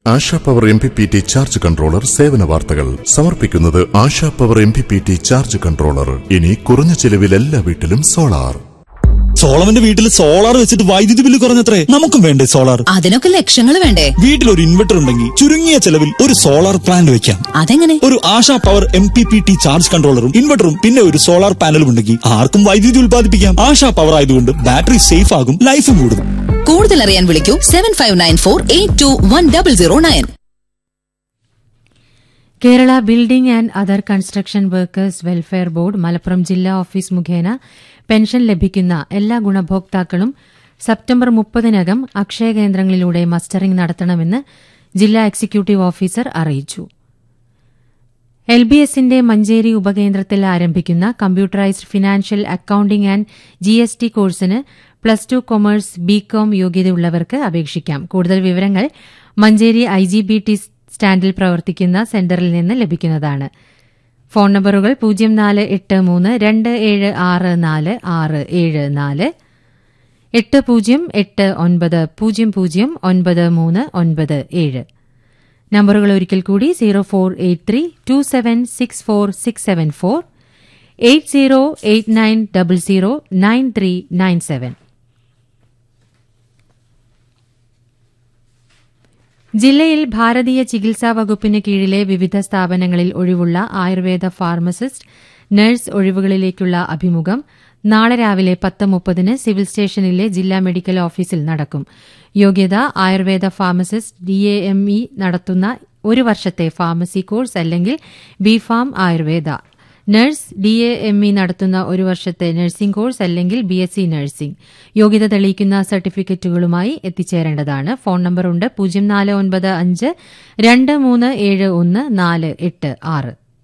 ASHA power M P P T charge controller സേവന വാർത്തകൾ സമർപ്പിക്കുന്നത് Asha power M P P T charge controller ഇനി കുറഞ്ഞ ചെലവിൽ എല്ലാ വീട്ടിലും സോളാർ സോളമന്റെ വീട്ടിൽ സോളാർ വെച്ചിട്ട് വൈദ്യുതി ബില്ല് കുറഞ്ഞത്രേ നമുക്കും വേണ്ടേ സോളാർ അതിനൊക്കെ ലക്ഷങ്ങൾ വേണ്ടേ വീട്ടിൽ ഒരു ഇൻവെർട്ടർ ഉണ്ടെങ്കിൽ ചുരുങ്ങിയ ചെലവിൽ ഒരു സോളാർ പ്ലാന്റ് വെക്കാം അതെങ്ങനെ ഒരു Asha power M P P T charge കൺട്രോളറും ഇൻവെർട്ടറും പിന്നെ ഒരു സോളാർ പാനലും ഉണ്ടെങ്കിൽ ആർക്കും വൈദ്യുതി ഉൽപ്പാദിപ്പിക്കാം ആശാ പവർ ആയതുകൊണ്ട് ബാറ്ററി സേഫ് ആകും ലൈഫും കൂടും കൂടുതൽ അറിയാൻ വിളിക്കൂ seven five nine four eight two one double zero nine Kerala building and other construction workers welfare board Malappuram ജില്ലാ ഓഫീസ് മുഖേന പെൻഷൻ ലഭിക്കുന്ന എല്ലാ ഗുണഭോക്താക്കളും സെപ്റ്റംബർ മുപ്പതിനകം അക്ഷയ കേന്ദ്രങ്ങളിലൂടെ മസ്റ്ററിംഗ് നടത്തണമെന്ന് ജില്ലാ എക്സിക്യൂട്ടീവ് ഓഫീസർ അറിയിച്ചു എൽ ബി എസിന്റെ മഞ്ചേരി ഉപകേന്ദ്രത്തിൽ ആരംഭിക്കുന്ന computerised financial accounting and G S T കോഴ്സിന് പ്ലസ് ടു കൊമേഴ്സ് ബികോം യോഗ്യതയുള്ളവർക്ക് അപേക്ഷിക്കാം കൂടുതൽ വിവരങ്ങൾ Manjeri I G B T സ്റ്റാൻഡിൽ പ്രവർത്തിക്കുന്ന സെന്ററിൽ നിന്ന് ലഭിക്കുന്നതാണ് ഫോൺ നമ്പറുകൾ പൂജ്യം നാല് എട്ട് മൂന്ന് രണ്ട് ഏഴ് ആറ് നാല് ആറ് ഏഴ് നാല് എട്ട് പൂജ്യം എട്ട് ഒൻപത് പൂജ്യം പൂജ്യം ഒൻപത് മൂന്ന് ഒൻപത് ഏഴ് നമ്പറുകൾ ഒരിക്കൽ കൂടി zero four eight three two seven six four six seven four eight zero eight nine double zero nine three nine seven ജില്ലയിൽ ഭാരതീയ ചികിത്സാ വകുപ്പിന് കീഴിലെ വിവിധ സ്ഥാപനങ്ങളിൽ ഒഴിവുള്ള ആയുർവേദ ഫാർമസിസ്റ്റ് നഴ്സ് ഒഴിവുകളിലേക്കുള്ള അഭിമുഖം നാളെ രാവിലെ പത്ത് മുപ്പതിന് സിവിൽ സ്റ്റേഷനിലെ ജില്ലാ മെഡിക്കൽ ഓഫീസിൽ നടക്കും യോഗ്യത Ayurveda pharmacist D A M E നടത്തുന്ന ഒരു വർഷത്തെ ഫാർമസി കോഴ്സ് അല്ലെങ്കിൽ B Pharm Ayurveda nurse D A M E നടത്തുന്ന ഒരു വർഷത്തെ നഴ്സിംഗ് കോഴ്സ് അല്ലെങ്കിൽ ബി എസ് സി നഴ്സിംഗ് യോഗ്യത തെളിയിക്കുന്ന സർട്ടിഫിക്കറ്റുകളുമായി എത്തിച്ചേരേണ്ടതാണ് ഫോൺ നമ്പറുണ്ട് പൂജ്യം നാല് ഒൻപത് അഞ്ച് രണ്ട് മൂന്ന് ഏഴ് ഒന്ന് നാല് എട്ട് ആറ്